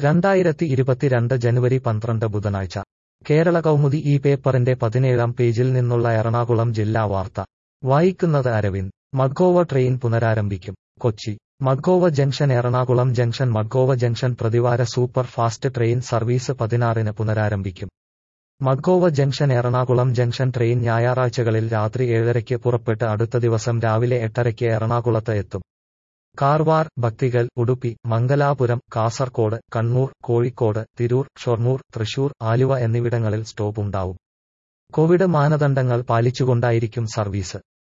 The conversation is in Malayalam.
രണ്ടായിരത്തി ഇരുപത്തിരണ്ട് ജനുവരി പന്ത്രണ്ട് ബുധനാഴ്ച കേരള കൗമുദി ഈ പേപ്പറിന്റെ പതിനേഴാം പേജിൽ നിന്നുള്ള എറണാകുളം ജില്ലാ വാർത്ത വായിക്കുന്നത് അരവിന്ദ് മഡ്ഗോവ ട്രെയിൻ പുനരാരംഭിക്കും Kochi Madgaon junction Ernakulam junction Madgaon junction പ്രതിവാര സൂപ്പർ ഫാസ്റ്റ് ട്രെയിൻ സർവീസ് പതിനാറിന് പുനരാരംഭിക്കും Madgaon junction Ernakulam junction train ഞായറാഴ്ചകളിൽ രാത്രി ഏഴരയ്ക്ക് പുറപ്പെട്ട് അടുത്ത ദിവസം രാവിലെ എട്ടരയ്ക്ക് എറണാകുളത്ത് എത്തും കാർവാർ ഭക്തികൾ ഉടുപ്പി മംഗലാപുരം കാസർകോട് കണ്ണൂർ കോഴിക്കോട് തിരൂർ ഷൊർണൂർ തൃശൂർ ആലുവ എന്നിവിടങ്ങളിൽ സ്റ്റോപ്പ് ഉണ്ടാവും കോവിഡ് മാനദണ്ഡങ്ങൾ പാലിച്ചുകൊണ്ടായിരിക്കും സർവീസ്